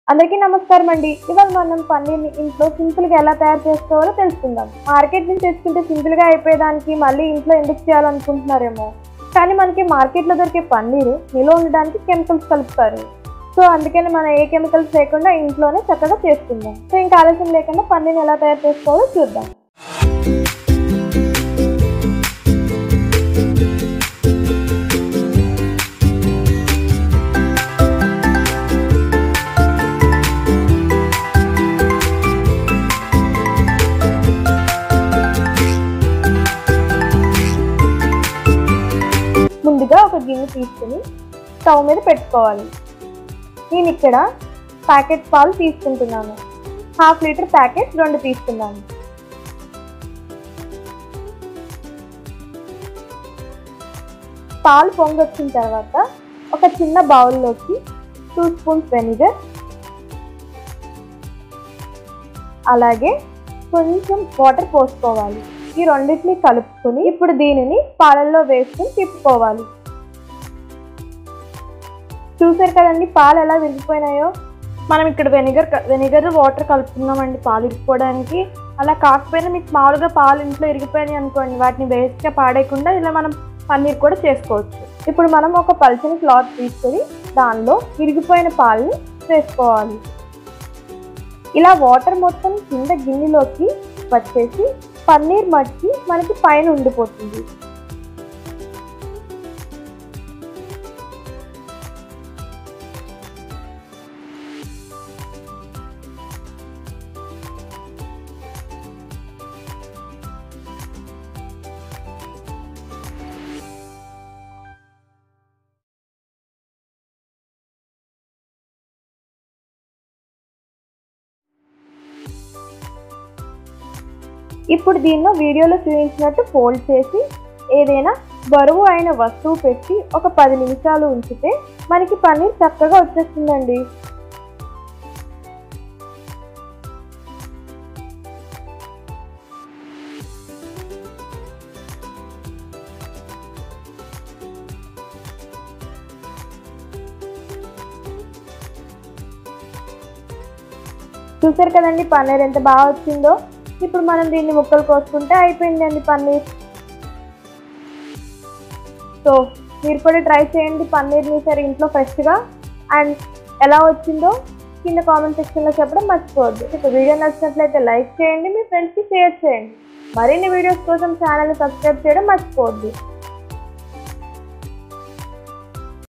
అందరికీ నమస్కారం అండి ఇవాళ మనం పన్నీర్ని ఇంట్లో సింపుల్ గా ఎలా తయారు చేసుకోవాలో తెలుసుకుందాం మార్కెట్ నుంచి తెచ్చుకుంటే సింపుల్ గా అయిపోయేదానికి మళ్ళీ ఇంట్లో ఎందుకు చేయాలనుకుంటున్నారేమో కానీ మనకి మార్కెట్ లో దొరికే పన్నీరు నిల్వ ఉండడానికి కెమికల్స్ కలుపుతారు సో అందుకని మనం ఏ కెమికల్స్ లేకుండా ఇంట్లోనే చక్కగా చేసుకుందాం సో ఇంకా ఆలస్యం లేకుండా పన్నీర్ని ఎలా తయారు చేసుకోవాలో చూద్దాం ముందుగా ఒక గిన్నె తీసుకుని స్టవ్ మీద పెట్టుకోవాలి నేను ఇక్కడ ప్యాకెట్ పాలు తీసుకుంటున్నాను హాఫ్ లీటర్ ప్యాకెట్ రెండు తీసుకున్నాను పాలు పొంగొచ్చిన తర్వాత ఒక చిన్న బౌల్లోకి టూ స్పూన్స్ వెనిగర్ అలాగే కొంచెం వాటర్ పోసుకోవాలి ఈ రెండింటిని కలుపుకొని ఇప్పుడు దీనిని పాలల్లో వేసుకొని తిప్పుకోవాలి చూసారు కదండి పాలు ఎలా విరిగిపోయినాయో మనం ఇక్కడ వెనిగర్ వెనిగర్ వాటర్ కలుపుతున్నామండి పాలు ఇరుక్కోవడానికి అలా కాకపోయినా మీకు మామూలుగా పాలు ఇంట్లో ఇరిగిపోయినాయి అనుకోండి వాటిని వేస్ట్గా పాడేయకుండా ఇలా మనం పన్నీర్ కూడా చేసుకోవచ్చు ఇప్పుడు మనం ఒక పల్చని క్లాత్ తీసుకొని దానిలో విరిగిపోయిన పాలని వేసుకోవాలి ఇలా వాటర్ మొత్తం కింద గిన్నెలోకి వచ్చేసి పన్నీర్ మట్టి మనకి పైన ఉండిపోతుంది ఇప్పుడు దీనిలో వీడియోలో చూపించినట్టు ఫోల్డ్ చేసి ఏదైనా బరువు అయిన వస్తువు పెట్టి ఒక పది నిమిషాలు ఉంచితే మనకి పన్నీర్ చక్కగా వచ్చేస్తుందండి చూసారు కదండి పన్నీర్ ఎంత బాగా వచ్చిందో ఇప్పుడు మనం దీన్ని ముక్కలు కోసుకుంటే అయిపోయిందండి పన్నీర్ సో మీరు కూడా ట్రై చేయండి పన్నీర్ని సరే ఇంట్లో ఫ్రెష్గా అండ్ ఎలా వచ్చిందో కింద కామెంట్ సెక్షన్లో చెప్పడం మర్చిపోవద్దు ఇక వీడియో నచ్చినట్లయితే లైక్ చేయండి మీ ఫ్రెండ్స్కి షేర్ చేయండి మరిన్ని వీడియోస్ కోసం ఛానల్ని సబ్స్క్రైబ్ చేయడం మర్చిపోవద్దు